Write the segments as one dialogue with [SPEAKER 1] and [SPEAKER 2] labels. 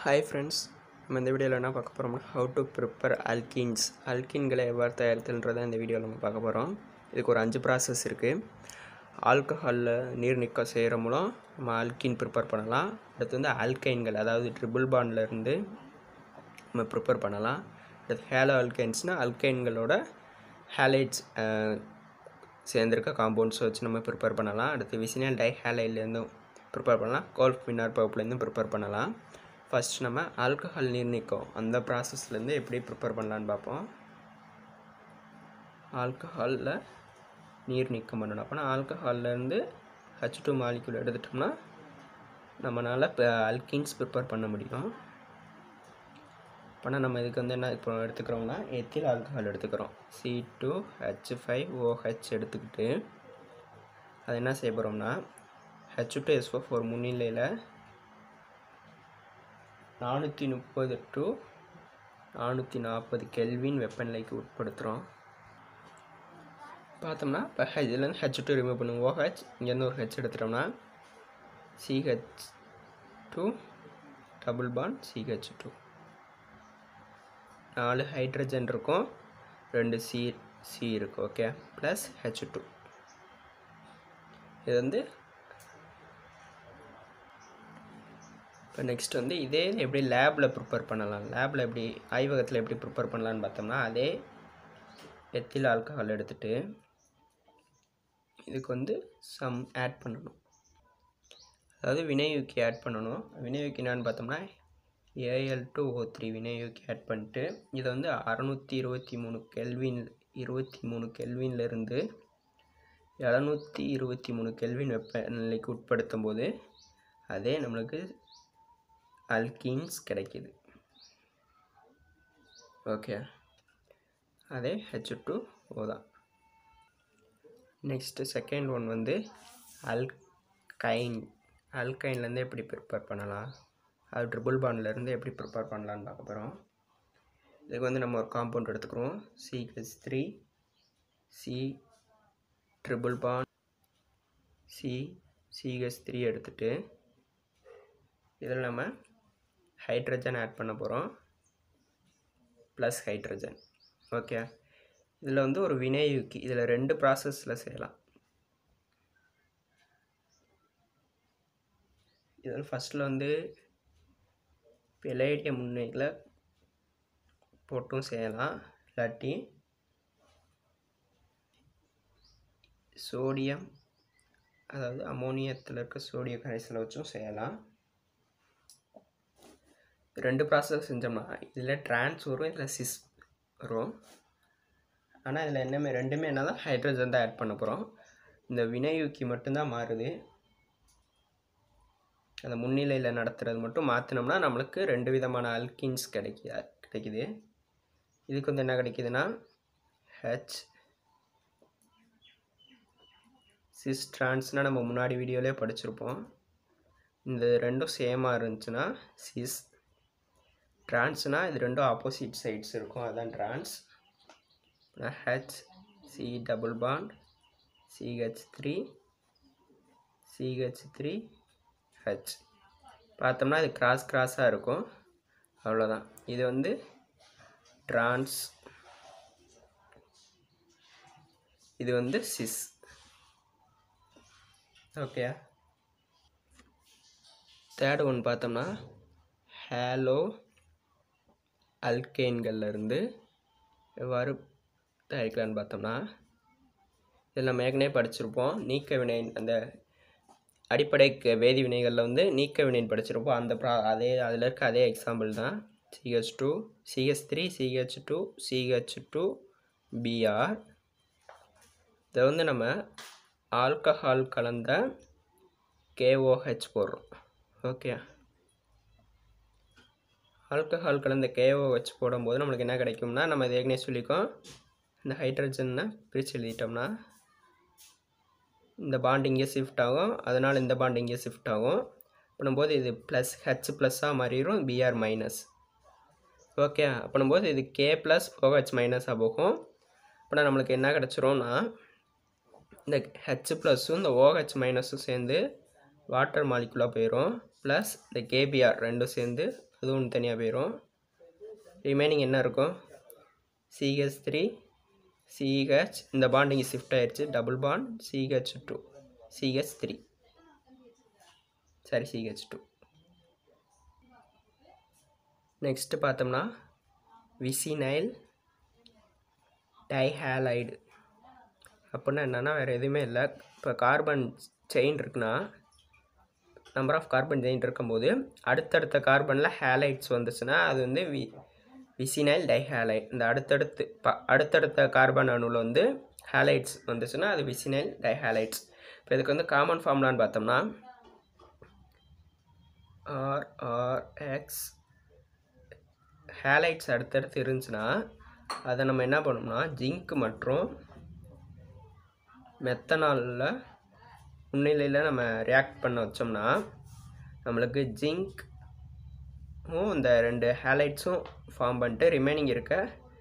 [SPEAKER 1] hi friends நம்ம இந்த வீடியோவில் என்ன பார்க்க போகிறோம்னா ஹவு டு ப்ரிப்பேர் அல்கின்ஸ் அல்கின்களை எவ்வாறு தயாரித்தல்ன்றதை இந்த வீடியோவில் நம்ம பார்க்க போகிறோம் இதுக்கு ஒரு அஞ்சு ப்ராசஸ் இருக்குது ஆல்கஹாலில் நீர் நிற்க செய்கிற மூலம் நம்ம அல்கின் ப்ரிப்பேர் பண்ணலாம் அடுத்து வந்து ஆல்கைன்கள் அதாவது ட்ரிபிள் பாண்ட்லேருந்து நம்ம ப்ரிப்பேர் பண்ணலாம் அடுத்து ஹேலோ அல்கைன்ஸ்னால் அல்கைன்களோட ஹேலைட்ஸ் சேர்ந்துருக்க காம்பவுண்ட்ஸ் வச்சு நம்ம ப்ரிப்பேர் பண்ணலாம் அடுத்து விசினியல் டை ஹேலைட்லேருந்தும் ப்ரிப்பேர் பண்ணலாம் கோல்ஃப் மின்னார் பவுப்லேருந்தும் ப்ரிப்பேர் பண்ணலாம் ஃபஸ்ட் நம்ம ஆல்கஹால் நீர் நிற்கும் அந்த ப்ராசஸ்லேருந்து எப்படி ப்ரிப்பேர் பண்ணலான்னு பார்ப்போம் ஆல்கஹாலில் நீர் நீக்கம் பண்ணணும் அப்போனா ஆல்கஹால்லேருந்து ஹச் டூ மாலிக்யூல் எடுத்துட்டோம்னா நம்மளால் இப்போ அல்கின்ஸ் ப்ரிப்பேர் பண்ண முடியும் அப்போனா நம்ம இதுக்கு வந்து என்ன இப்போ எடுத்துக்கிறோம்னா எத்தில் ஆல்கஹால் எடுத்துக்கிறோம் C two H five OH எடுத்துக்கிட்டு அது என்ன செய்ய போகிறோம்னா ஹெச் டூ எஸ்ஓ ஃபோர் முன்னிலையில் நானூற்றி முப்பது டு நானூற்றி நாற்பது கெல்வின் வெப்பநிலைக்கு உட்படுத்துகிறோம் பார்த்தோம்னா இப்போ இதுலேருந்து ஹெச் டூ ரிமூவ் பண்ணுவோம் ஓஹெச் இங்கேருந்து ஒரு ஹெச் எடுத்துட்டோம்னா CH two double bond CH two நாலு ஹைட்ரஜன் இருக்கும் ரெண்டு சி சி இருக்கும் ஓகே ப்ளஸ் ஹெச் டூ இது வந்து இப்போ நெக்ஸ்ட் வந்து இதே எப்படி லேபில் ப்ரிப்பேர் பண்ணலாம் லேபில் எப்படி ஆய்வகத்தில் எப்படி ப்ரிப்பேர் பண்ணலான்னு பார்த்தோம்னா அதே எத்தில் ஆல்கஹால் எடுத்துகிட்டு இதுக்கு வந்து சம் ஆட் பண்ணணும் அதாவது வினையூக்கி ஆட் பண்ணணும் வினையூக்கி என்னான்னு பார்த்தோம்னா ஏஎல் டூ ஓ த்ரீ வினையூக்கி ஆட் பண்ணிட்டு இதை வந்து அறநூற்றி இருபத்தி மூணு கெல்வின் இருபத்தி மூணு கெல்வின்லேருந்து எழுநூற்றி இருபத்தி மூணு கெல்வின் வெப்பநிலைக்கு உட்படுத்தும் போது அதே நம்மளுக்கு அல்கீன்ஸ் கிடைக்கிது ஓகே அதே ஹெச் டூ ஓ தான் நெக்ஸ்ட்டு செகண்ட் ஒன் வந்து அல்கைன் அல்கைன்லேருந்து எப்படி ப்ரிப்பேர் பண்ணலாம் அது ட்ரிபிள் பாண்ட்லேருந்து எப்படி ப்ரிப்பேர் பண்ணலான்னு பார்க்க போகிறோம் இதுக்கு வந்து நம்ம ஒரு காம்பவுண்ட் எடுத்துக்கிறோம் CH three C triple bond C CH three எடுத்துகிட்டு இதில் நம்ம ஹைட்ரஜன் ஆட் பண்ண போகிறோம் ப்ளஸ் ஹைட்ரஜன் ஓகே இதில் வந்து ஒரு வினையூக்கி இதில் ரெண்டு ப்ராசஸில் செய்யலாம் இதில் ஃபஸ்ட்டில் வந்து பெலேடிய முன்னைகளை போட்டும் செய்யலாம் இல்லாட்டி சோடியம் அதாவது அமோனியத்தில் இருக்க சோடிய கரைசலை வச்சும் செய்யலாம் ரெண்டு ப்ராசஸ் செஞ்சோம்னா இதில் ட்ரான்ஸ் வரும் இதில் சிஸ் வரும் ஆனால் இதில் என்னமே ரெண்டுமே என்ன தான் ஹைட்ரஜன் தான் ஆட் பண்ண போகிறோம் இந்த வினையூக்கி மட்டும்தான் மாறுது அந்த முன்னிலையில் நடத்துகிறது மட்டும் மாற்றினோம்னா நம்மளுக்கு ரெண்டு விதமான அல்கின்ஸ் கிடைக்க கிடைக்குது இதுக்கு வந்து என்ன கிடைக்குதுன்னா ஹெச் சிஸ் ட்ரான்ஸ்னால் நம்ம முன்னாடி வீடியோவிலே படிச்சிருப்போம் இந்த ரெண்டும் சேமாக இருந்துச்சுன்னா சிஸ் ட்ரான்ஸ்னால் இது ரெண்டும் ஆப்போசிட் சைட்ஸ் இருக்கும் அதுதான் trans H C double bond CH three CH three H பார்த்தோம்னா இது கிராஸ் கிராஸாக இருக்கும் அவ்வளோதான் இது வந்து ட்ரான்ஸ் இது வந்து சிஸ் ஓகே தேர்ட் ஒன் பார்த்தோம்னா ஹேலோ அல்கேன்கள்லேருந்து எவ்வாறு தயாரிக்கலான்னு பார்த்தோம்னா இதில் நம்ம ஏற்கனவே படிச்சிருப்போம் நீக்க வினை அந்த அடிப்படை வேதி வினைகளில் வந்து நீக்க வினைன்னு படிச்சிருப்போம் அந்த ப்ரா அதே அதில் இருக்க அதே எக்ஸாம்பிள் தான் CH two CH three CH two CH two BR இதை வந்து நம்ம ஆல்கஹால் கலந்த கேஓஹெச் போடுறோம் ஓகே ஆல்கஹால் கலந்த கேஓஹெச் போடும்போது நம்மளுக்கு என்ன கிடைக்கும்னா நம்ம இது ஏற்கனவே சொல்லிக்கோம் இந்த ஹைட்ரஜனை பிரித்து எழுதிட்டோம்னா இந்த பாண்ட் இங்கே ஷிஃப்ட் ஆகும் அதனால் இந்த பாண்ட் இங்கே ஷிஃப்ட் ஆகும் பண்ணும்போது இது ப்ளஸ் ஹெச் ப்ளஸ்ஸாக மாறிடும் பிஆர் மைனஸ் ஓகே பண்ணும்போது இது கே ப்ளஸ் ஓஹெச் மைனஸாக போகும் அப்படின்னா நம்மளுக்கு என்ன கிடச்சிரும்னா இந்த ஹெச் ப்ளஸ்ஸும் இந்த ஓஹெச் மைனஸும் சேர்ந்து வாட்டர் மாலிகுலாக போயிடும் ப்ளஸ் இந்த கேபிஆர் ரெண்டும் சேர்ந்து அதுவும் தனியாக போயிடும் ரிமைனிங் என்ன இருக்கும் சிஹெச் த்ரீ சிஹெச் இந்த பாண்ட் இங்கே ஷிஃப்ட் ஆயிடுச்சு double bond CH two CH three sorry CH two next பார்த்தோம்னா விசினைல் டைஹாலைடு அப்படின்னா என்னென்னா வேறு எதுவுமே இல்லை இப்போ கார்பன் செயின் இருக்குன்னா நம்பர் ஆஃப் கார்பன் செயின் இருக்கும்போது அடுத்தடுத்த கார்பனில் ஹேலைட்ஸ் வந்துச்சுன்னா அது வந்து வி விசினைல் டைஹேலைட் இந்த அடுத்தடுத்து ப அடுத்தடுத்த கார்பன் அணுவில் வந்து ஹேலைட்ஸ் வந்துச்சுன்னா அது விசினைல் டைஹேலைட்ஸ் இப்போ இதுக்கு வந்து காமன் ஃபார்ம்லான்னு பார்த்தோம்னா ஆர்ஆர்எக்ஸ் ஹேலைட்ஸ் அடுத்தடுத்து இருந்துச்சுன்னா அதை நம்ம என்ன பண்ணோம்னா ஜிங்க் மற்றும் மெத்தனாலில் முன்னிலையில் நம்ம ரியாக்ட் பண்ண வச்சோம்னா நம்மளுக்கு ஜிங்க்கும் இந்த ரெண்டு ஹேலைட்ஸும் ஃபார்ம் பண்ணிட்டு ரிமைனிங் இருக்க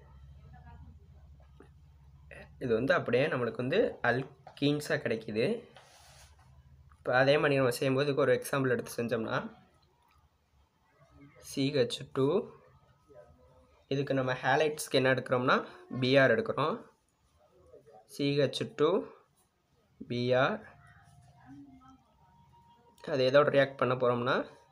[SPEAKER 1] இது வந்து அப்படியே நம்மளுக்கு வந்து அல்கீன்ஸாக கிடைக்கிது இப்போ அதே மாதிரி நம்ம செய்யும்போது இதுக்கு ஒரு எக்ஸாம்பிள் எடுத்து செஞ்சோம்னா சிஹெச் டூ இதுக்கு நம்ம ஹேலைட்ஸ்க்கு என்ன எடுக்கிறோம்னா பிஆர் எடுக்கிறோம் சிஹெச் டூ பிஆர் அது எதோட ரியாக்ட் பண்ண போகிறோம்னா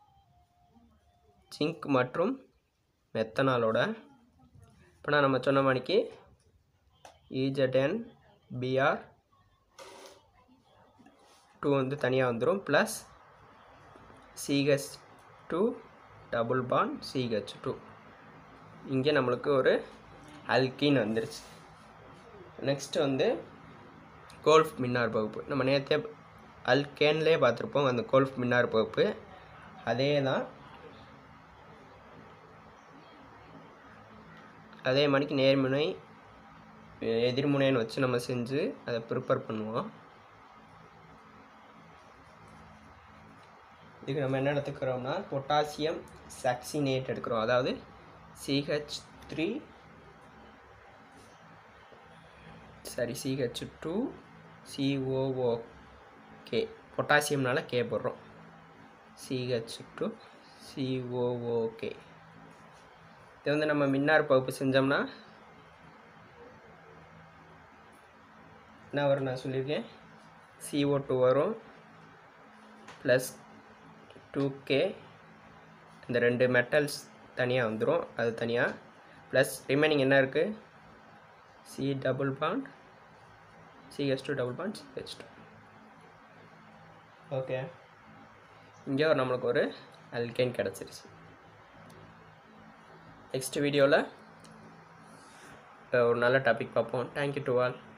[SPEAKER 1] ஜிங்க் மற்றும் மெத்தனாலோட இப்போ நான் நம்ம சொன்ன மாதிரிக்கு இஜெட்என் பிஆர் டூ வந்து தனியாக வந்துடும் plus CH two double bond CH two இங்கே நம்மளுக்கு ஒரு அல்கீன் வந்துருச்சு நெக்ஸ்ட்டு வந்து கோல்ஃப் மின்னார் பகுப்பு நம்ம நேற்றே அல்கேன்லேயே பார்த்துருப்போம் அந்த கோல்ஃப் மின்னார் பகுப்பு அதே தான் அதே மாதிரிக்கு நேர்முனை எதிர்முனைன்னு வச்சு நம்ம செஞ்சு அதை ப்ரிப்பேர் பண்ணுவோம் இதுக்கு நம்ம என்ன எடுத்துக்கிறோம்னா பொட்டாசியம் சக்சினேட் எடுக்கிறோம் அதாவது CH three sorry CH two COOK பொட்டாசியம்னால கே போடுறோம் சிஹெச் டூ சிஓஓகே இது வந்து நம்ம மின்னார் பகுப்பு செஞ்சோம்னா என்ன வரும் நான் சொல்லியிருக்கேன் சிஓ டூ வரும் ப்ளஸ் டூ கே இந்த ரெண்டு மெட்டல்ஸ் தனியாக வந்துடும் அது தனியாக ப்ளஸ் ரிமைனிங் என்ன இருக்குது C double bond CH two double bond CH two okay இங்கே ஒரு நம்மளுக்கு ஒரு அல்கேன் கிடச்சிருச்சு நெக்ஸ்ட் வீடியோவில் ஒரு நல்ல டாபிக் பார்ப்போம் தேங்க்யூ டு ஆல்